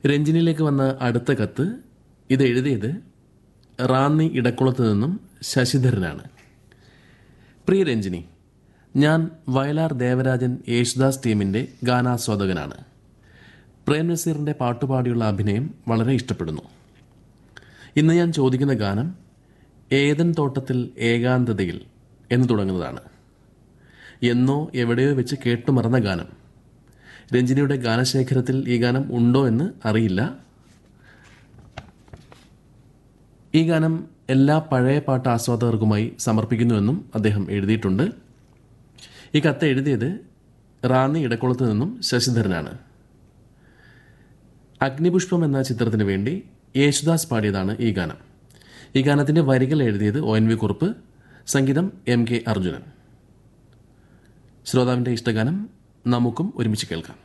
രഞ്ജിനിയിലേക്ക് വന്ന അടുത്ത കത്ത് ഇത് എഴുതിയത് റാന്നി ഇടക്കുളത്ത് നിന്നും ശശിധരനാണ് പ്രിയ രഞ്ജിനി ഞാൻ വയലാർ ദേവരാജൻ യേശുദാസ് ടീമിൻ്റെ ഗാനാസ്വാദകനാണ് പ്രേം നസീറിൻ്റെ പാട്ടുപാടിയുള്ള അഭിനയം വളരെ ഇഷ്ടപ്പെടുന്നു ഇന്ന് ഞാൻ ചോദിക്കുന്ന ഗാനം ഏതൻ തോട്ടത്തിൽ ഏകാന്തതയിൽ എന്ന് തുടങ്ങുന്നതാണ് എന്നോ എവിടെയോ വെച്ച് കേട്ടുമറന്ന ഗാനം രഞ്ജിനിയുടെ ഗാനശേഖരത്തിൽ ഈ ഗാനം ഉണ്ടോ എന്ന് അറിയില്ല ഈ ഗാനം എല്ലാ പഴയ പാട്ട് ആസ്വാദകർക്കുമായി സമർപ്പിക്കുന്നുവെന്നും അദ്ദേഹം എഴുതിയിട്ടുണ്ട് ഈ കത്ത് എഴുതിയത് റാന്നി ഇടക്കുളത്ത് നിന്നും ശശിധരനാണ് അഗ്നിപുഷ്പം എന്ന ചിത്രത്തിന് വേണ്ടി യേശുദാസ് പാടിയതാണ് ഈ ഗാനം ഈ ഗാനത്തിന്റെ വരികൾ എഴുതിയത് ഒ എൻ വി കുറുപ്പ് സംഗീതം എം കെ അർജുനൻ ശ്രോതാവിന്റെ ഇഷ്ടഗാനം നമുക്കും ഒരുമിച്ച് കേൾക്കാം